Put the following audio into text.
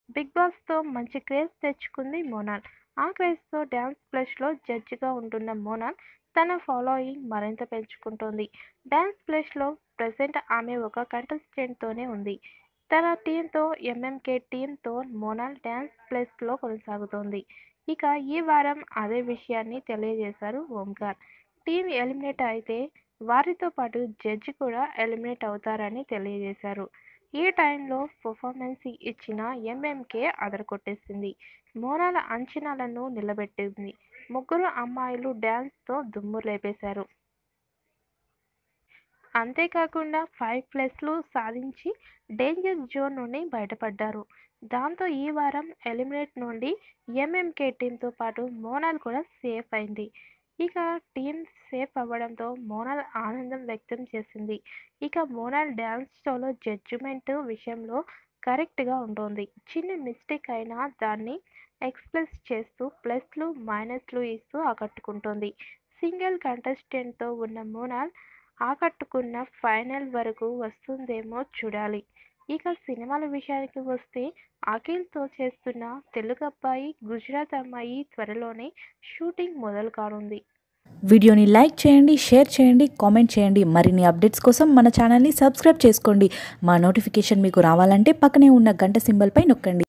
big బాస్తో మంచి craze తెచ్చుకుంది మోనాల్ ఆ క్రేజ్తో డ్యాన్స్ ప్లస్లో జడ్జిగా ఉంటున్న మోనాల్ తన ఫాలోయింగ్ మరింత పెంచుకుంటోంది డ్యాన్స్ ప్లస్లో ప్రజెంట్ ఆమె ఒక కంటెస్టెంట్తోనే ఉంది తన టీంతో ఎంఎంకే టీంతో మోనాల్ డ్యాన్స్ ప్లస్లో కొనసాగుతోంది ఇక ఈ వారం అదే విషయాన్ని తెలియజేశారు ఓంకార్ టీం ఎలిమినేట్ అయితే వారితో పాటు జడ్జి కూడా ఎలిమినేట్ అవుతారని తెలియజేశారు ఈ టైంలో పర్ఫార్మెన్స్ ఇచ్చిన ఎంఎంకే అదరగొట్టేసింది మోనాల్ అంచనాలను నిలబెట్టింది ముగ్గురు అమ్మాయిలు డ్యాన్స్తో దుమ్ము లేపేశారు అంతేకాకుండా ఫైవ్ ప్లస్లు సాధించి డేంజర్ జోన్ నుండి బయటపడ్డారు దాంతో ఈ వారం ఎలిమినేట్ నుండి ఎంఎంకే టీంతో పాటు మోనాల్ కూడా సేఫ్ అయింది ఇక టీం సేఫ్ అవ్వడంతో మోనాల్ ఆనందం వ్యక్తం చేసింది ఇక మోనాల్ డ్యాన్స్ షోలో జడ్జిమెంట్ విషయంలో కరెక్ట్గా ఉంటుంది చిన్న మిస్టేక్ అయినా దాన్ని ఎక్స్ప్రెస్ చేస్తూ ప్లస్లు మైనస్లు ఇస్తూ ఆకట్టుకుంటోంది సింగిల్ కంటెస్టెంట్తో ఉన్న మోనాల్ ఆకట్టుకున్న ఫైనల్ వరకు వస్తుందేమో చూడాలి ఇక సినిమాల విషయానికి వస్తే అఖిల్తో చేస్తున్న తెలుగు అబ్బాయి గుజరాత్ అమ్మాయి త్వరలోనే షూటింగ్ మొదలు కానుంది వీడియోని లైక్ చేయండి షేర్ చేయండి కామెంట్ చేయండి మరిన్ని అప్డేట్స్ కోసం మన ఛానల్ని సబ్స్క్రైబ్ చేసుకోండి మా నోటిఫికేషన్ మీకు రావాలంటే పక్కనే ఉన్న గంట సింబల్పై నొక్కండి